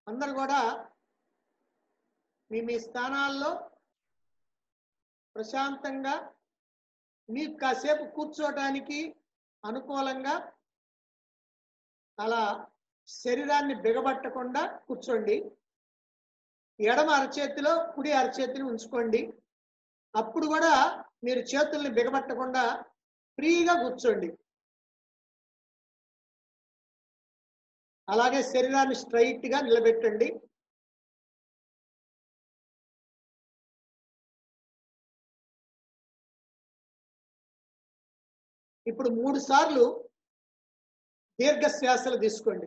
అందరు కూడా మీ మీ స్థానాల్లో ప్రశాంతంగా మీకు కాసేపు కూర్చోటానికి అనుకూలంగా అలా శరీరాన్ని బిగబట్టకుండా కూర్చోండి ఎడమ అరచేతిలో కుడి అరచేతిని ఉంచుకోండి అప్పుడు కూడా మీరు చేతుల్ని బిగబట్టకుండా ఫ్రీగా కూర్చోండి అలాగే శరీరాన్ని స్ట్రైట్ గా నిలబెట్టండి ఇప్పుడు మూడు సార్లు దీర్ఘ శ్వాసలు తీసుకోండి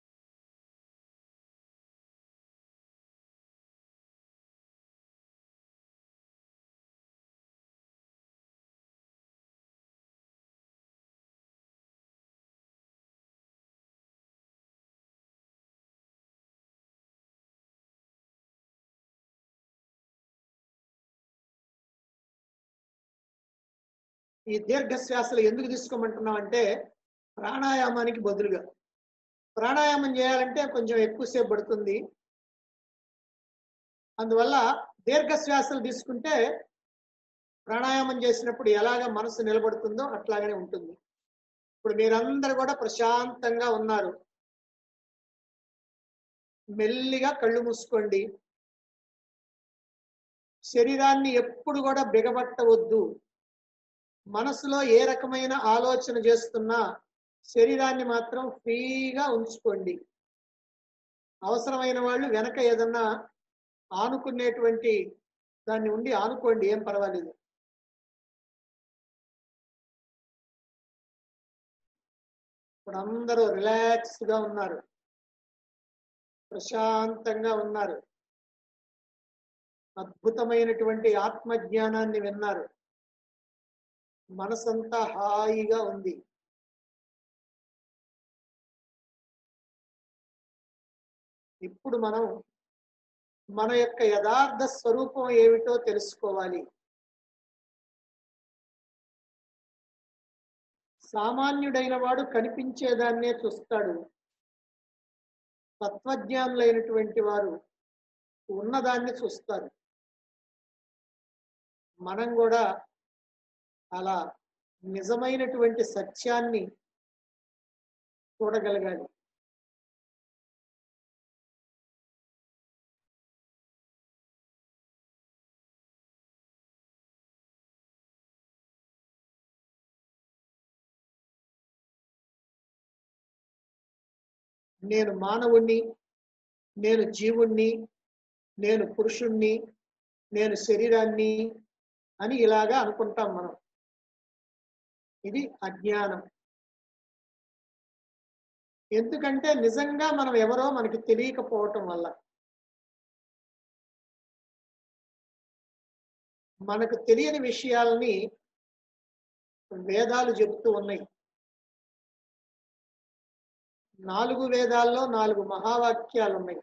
ఈ దీర్ఘ శ్వాసలు ఎందుకు తీసుకోమంటున్నాం అంటే ప్రాణాయామానికి బదులుగా ప్రాణాయామం చేయాలంటే కొంచెం ఎక్కువసేపు పడుతుంది అందువల్ల దీర్ఘ శ్వాసలు తీసుకుంటే ప్రాణాయామం చేసినప్పుడు ఎలాగ మనసు నిలబడుతుందో అట్లాగనే ఉంటుంది ఇప్పుడు మీరందరూ కూడా ప్రశాంతంగా ఉన్నారు మెల్లిగా కళ్ళు మూసుకోండి శరీరాన్ని ఎప్పుడు కూడా బిగబట్టవద్దు మనసులో ఏ రకమైన ఆలోచన చేస్తున్నా శరీరాన్ని మాత్రం ఫ్రీగా ఉంచుకోండి అవసరమైన వాళ్ళు వెనక ఏదన్నా ఆనుకునేటువంటి దాన్ని ఉండి ఆనుకోండి ఏం పర్వాలేదు ఇప్పుడు అందరూ రిలాక్స్ గా ఉన్నారు ప్రశాంతంగా ఉన్నారు అద్భుతమైనటువంటి ఆత్మజ్ఞానాన్ని విన్నారు మనసంతా హాయిగా ఉంది ఇప్పుడు మనం మన యొక్క యథార్థ స్వరూపం ఏమిటో తెలుసుకోవాలి సామాన్యుడైన వాడు కనిపించేదాన్నే చూస్తాడు తత్వజ్ఞానులైనటువంటి వారు ఉన్నదాన్ని చూస్తారు మనం కూడా అలా నిజమైనటువంటి సత్యాన్ని చూడగలగాలి నేను మానవుణ్ణి నేను జీవుణ్ణి నేను పురుషుణ్ణి నేను శరీరాన్ని అని ఇలాగా అనుకుంటాం మనం ఇది అజ్ఞానం ఎందుకంటే నిజంగా మనం ఎవరో మనకి తెలియకపోవటం వల్ల మనకు తెలియని విషయాలని వేదాలు చెప్తూ ఉన్నాయి నాలుగు వేదాల్లో నాలుగు మహావాక్యాలు ఉన్నాయి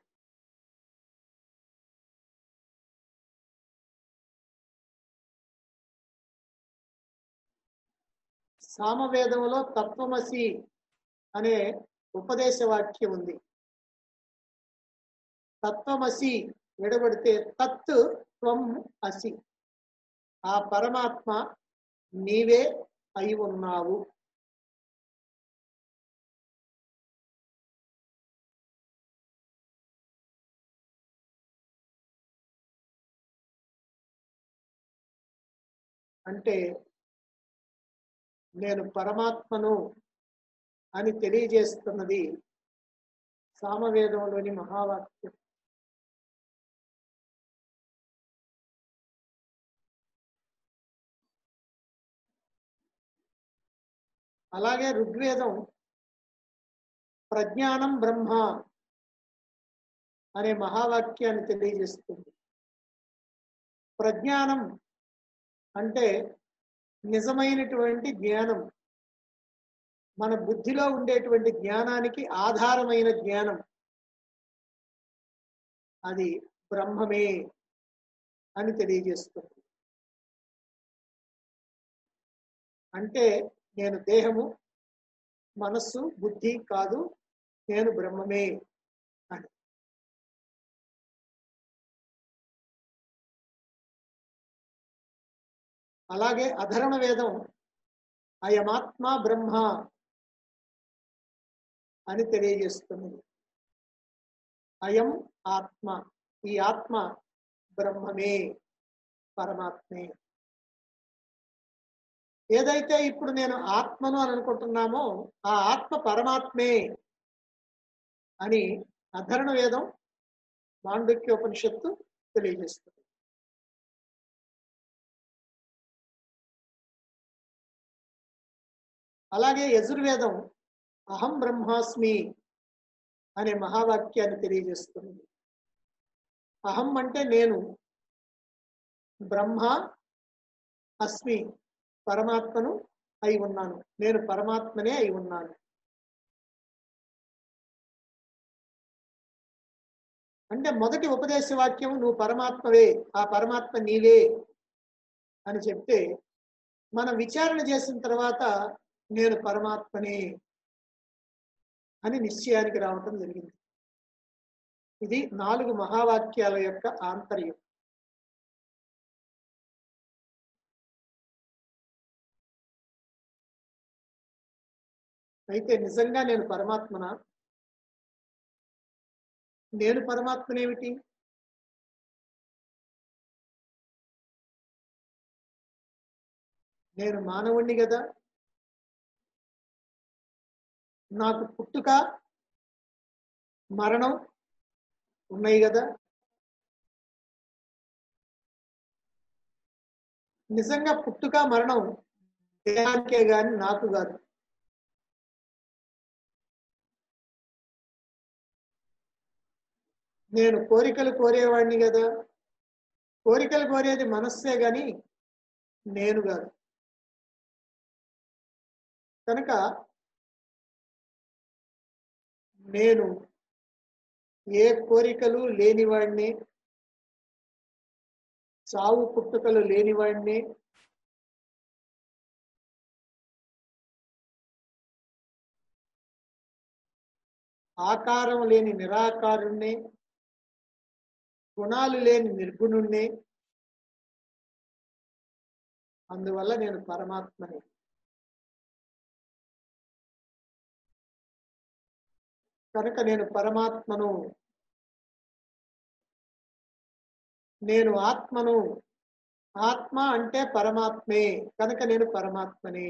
సామవేదంలో తత్వమసి అనే ఉపదేశ వాక్యం ఉంది తత్వమసి విడబడితే తత్ త్వం అసి ఆ పరమాత్మ నీవే అయి ఉన్నావు అంటే నేను పరమాత్మను అని తెలియజేస్తున్నది సామవేదంలోని మహావాక్యం అలాగే ఋగ్వేదం ప్రజ్ఞానం బ్రహ్మ అనే మహావాక్యాన్ని తెలియజేస్తుంది ప్రజ్ఞానం అంటే నిజమైనటువంటి జ్ఞానం మన బుద్ధిలో ఉండేటువంటి జ్ఞానానికి ఆధారమైన జ్ఞానం అది బ్రహ్మమే అని తెలియజేస్తుంది అంటే నేను దేహము మనస్సు బుద్ధి కాదు నేను బ్రహ్మమే అని అలాగే అధర్మ వేదం అయమాత్మ బ్రహ్మ అని తెలియజేస్తున్నది అయం ఆత్మ ఈ ఆత్మ బ్రహ్మమే పరమాత్మే ఏదైతే ఇప్పుడు నేను ఆత్మను అని అనుకుంటున్నామో ఆ ఆత్మ పరమాత్మే అని అధర్ణ వేదం మాండుక్యోపనిషత్తు తెలియజేస్తుంది అలాగే యజుర్వేదం అహం బ్రహ్మాస్మి అనే మహావాక్యాన్ని తెలియజేస్తుంది అహం అంటే నేను బ్రహ్మ అస్మి పరమాత్మను అయి ఉన్నాను నేను పరమాత్మనే అయి ఉన్నాను అంటే మొదటి ఉపదేశ వాక్యం నువ్వు పరమాత్మవే ఆ పరమాత్మ నీవే అని చెప్తే మనం విచారణ చేసిన తర్వాత నేను పరమాత్మనే అని నిశ్చయానికి రావటం జరిగింది ఇది నాలుగు మహావాక్యాల యొక్క ఆంతర్యం అయితే నిజంగా నేను పరమాత్మనా నేను పరమాత్మనేమిటి నేను మానవుణ్ణి కదా నాకు పుట్టుక మరణం ఉన్నాయి కదా నిజంగా పుట్టుక మరణం దేహానికే గాని నాకు కాదు నేను కోరికలు కోరేవాడిని కదా కోరికలు కోరేది మనస్సే గాని నేను కాదు కనుక నేను ఏ కోరికలు లేనివాడిని చావు పుట్టుకలు లేనివాడిని ఆకారం లేని నిరాకారుణ్ణి గుణాలు లేని నిర్గుణుణ్ణి అందువల్ల నేను పరమాత్మని కనుక నేను పరమాత్మను నేను ఆత్మను ఆత్మ అంటే పరమాత్మే కనుక నేను పరమాత్మని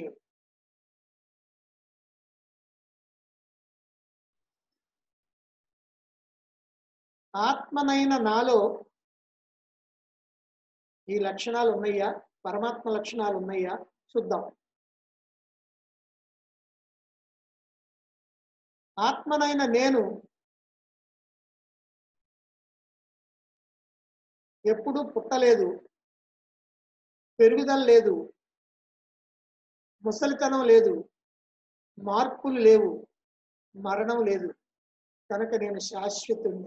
ఆత్మనైన నాలో ఈ లక్షణాలు ఉన్నాయా పరమాత్మ లక్షణాలు ఉన్నాయా చూద్దాం ఆత్మనైన నేను ఎప్పుడు పుట్టలేదు పెరుగుదల లేదు ముసలితనం లేదు మార్పులు లేవు మరణం లేదు కనుక నేను శాశ్వతుణ్ణి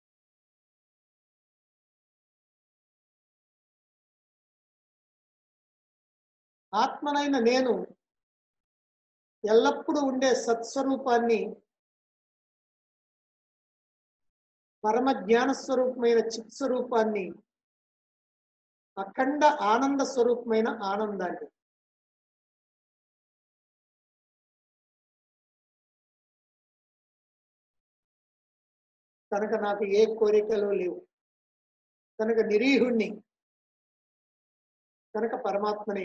ఆత్మనైన నేను ఎల్లప్పుడూ ఉండే సత్స్వరూపాన్ని పరమ జ్ఞాన స్వరూపమైన చిత్ స్వరూపాన్ని అఖండ ఆనంద స్వరూపమైన ఆనందాన్ని కనుక నాకు ఏ కోరికలు లేవు కనుక నిరీహుణ్ణి కనుక పరమాత్మనే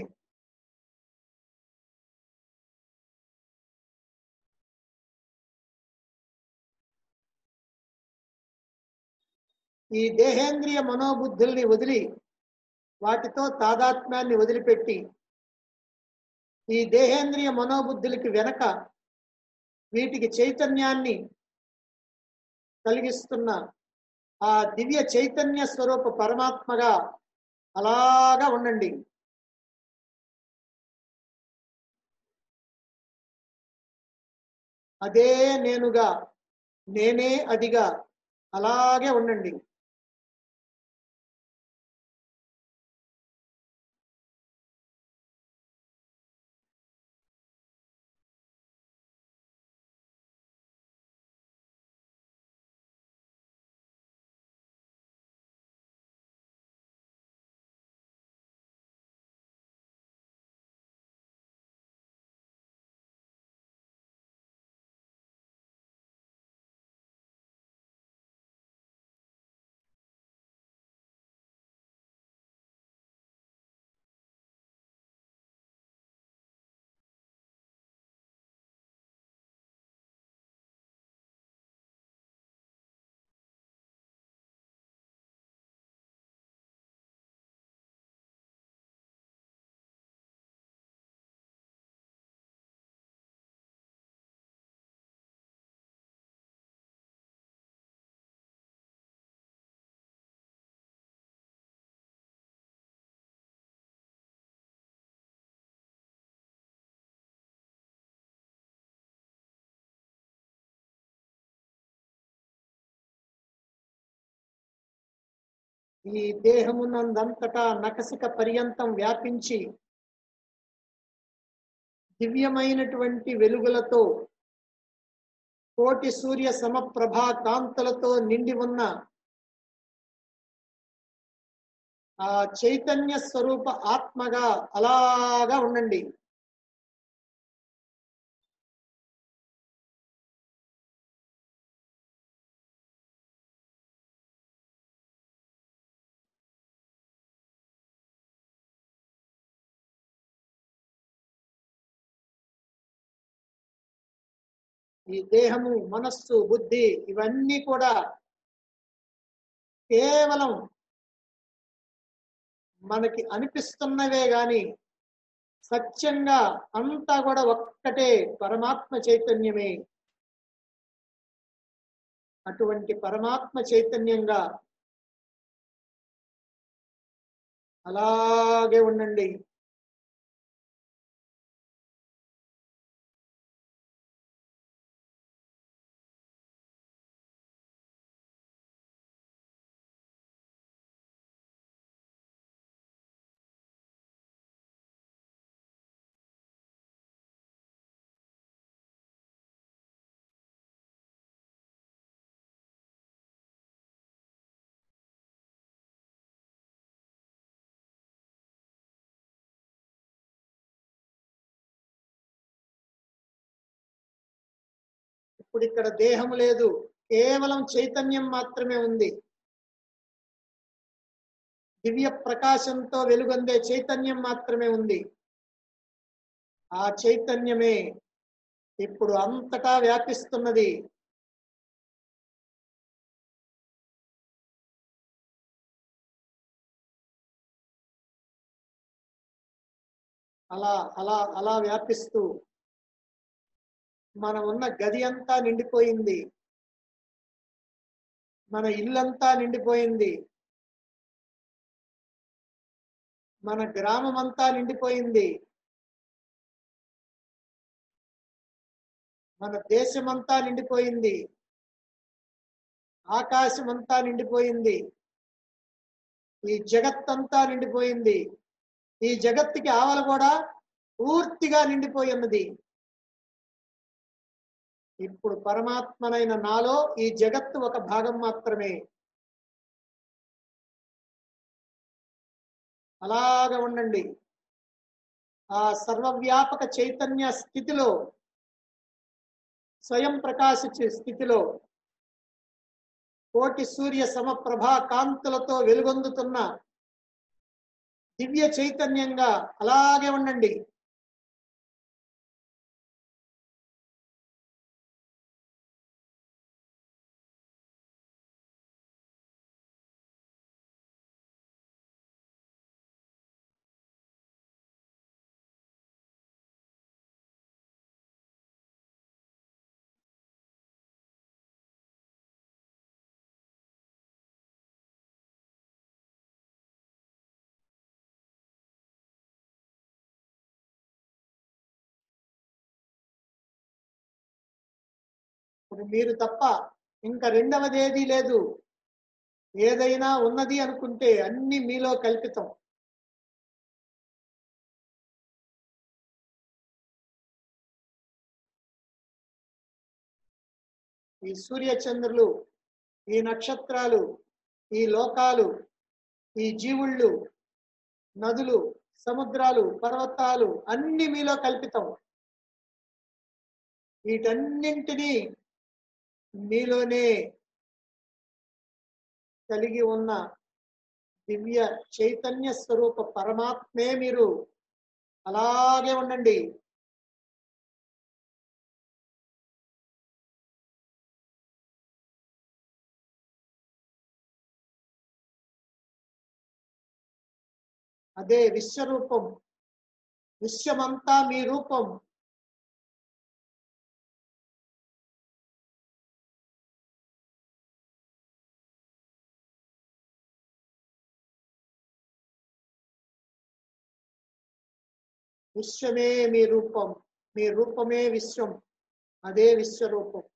ఈ దేహేంద్రియ మనోబుద్ధుల్ని వదిలి వాటితో తాదాత్మ్యాన్ని వదిలిపెట్టి ఈ దేహేంద్రియ మనోబుద్ధులకి వెనక వీటికి చైతన్యాన్ని కలిగిస్తున్న ఆ దివ్య చైతన్య స్వరూప పరమాత్మగా అలాగా ఉండండి అదే నేనుగా నేనే అదిగా అలాగే ఉండండి ఈ దేహమునందంతటా నకసిక పర్యంతం వ్యాపించి దివ్యమైనటువంటి వెలుగులతో కోటి సూర్య సమప్రభా కాంతులతో నిండి ఉన్న ఆ చైతన్య స్వరూప ఆత్మగా అలాగా ఉండండి ఈ దేహము మనస్సు బుద్ధి ఇవన్నీ కూడా కేవలం మనకి అనిపిస్తున్నవే గాని సత్యంగా అంతా కూడా ఒక్కటే పరమాత్మ చైతన్యమే అటువంటి పరమాత్మ చైతన్యంగా అలాగే ఉండండి ఇప్పుడు ఇక్కడ దేహం లేదు కేవలం చైతన్యం మాత్రమే ఉంది దివ్య ప్రకాశంతో వెలుగొందే చైతన్యం మాత్రమే ఉంది ఆ చైతన్యమే ఇప్పుడు అంతటా వ్యాపిస్తున్నది అలా అలా అలా వ్యాపిస్తూ మనం ఉన్న గది అంతా నిండిపోయింది మన ఇల్లంతా నిండిపోయింది మన గ్రామం అంతా నిండిపోయింది మన దేశమంతా నిండిపోయింది ఆకాశం అంతా నిండిపోయింది ఈ జగత్తంతా నిండిపోయింది ఈ జగత్తుకి ఆవల కూడా పూర్తిగా నిండిపోయి ఉన్నది ఇప్పుడు పరమాత్మనైన నాలో ఈ జగత్తు ఒక భాగం మాత్రమే అలాగ ఉండండి ఆ సర్వవ్యాపక చైతన్య స్థితిలో స్వయం ప్రకాశ స్థితిలో కోటి సూర్య సమప్రభా కాంతులతో వెలుగొందుతున్న దివ్య చైతన్యంగా అలాగే ఉండండి ఇప్పుడు మీరు తప్ప ఇంకా రెండవది ఏదీ లేదు ఏదైనా ఉన్నది అనుకుంటే అన్ని మీలో కల్పితం ఈ సూర్యచంద్రులు ఈ నక్షత్రాలు ఈ లోకాలు ఈ జీవుళ్ళు నదులు సముద్రాలు పర్వతాలు అన్ని మీలో కల్పితం వీటన్నింటినీ మీలోనే కలిగి ఉన్న దివ్య చైతన్య స్వరూప పరమాత్మే మీరు అలాగే ఉండండి అదే విశ్వరూపం విశ్వమంతా మీ రూపం విశ్వమే మీ రూపం మీ రూపమే విశ్వం అదే విశ్వరూపం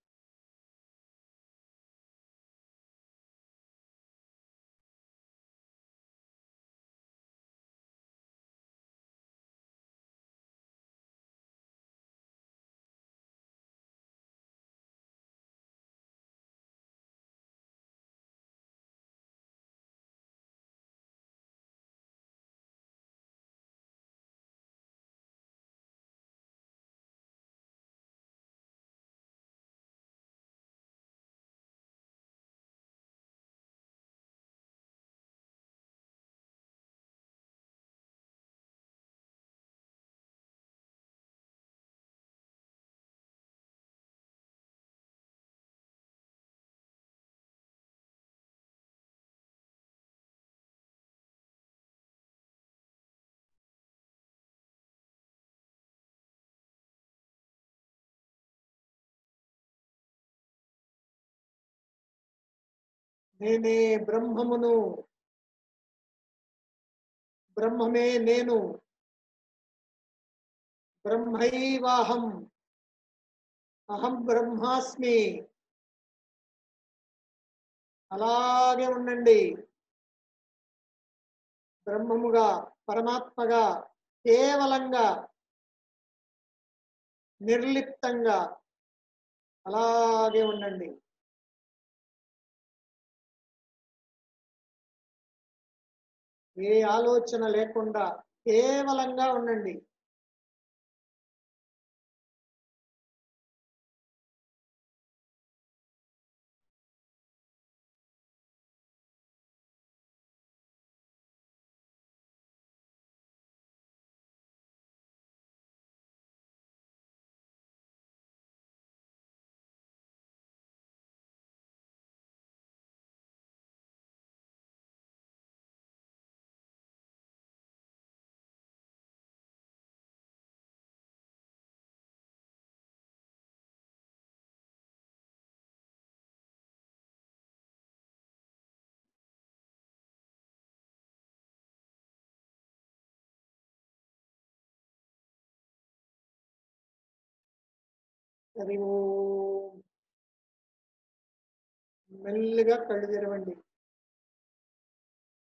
నేనే బ్రహ్మమును బ్రహ్మమే నేను బ్రహ్మైవాహం అహం బ్రహ్మాస్మి అలాగే ఉండండి బ్రహ్మముగా పరమాత్మగా కేవలంగా నిర్లిప్తంగా అలాగే ఉండండి ఏ ఆలోచన లేకుండా కేవలంగా ఉండండి హరి ఓం మెల్లిగా కళ్ళు తెరవండి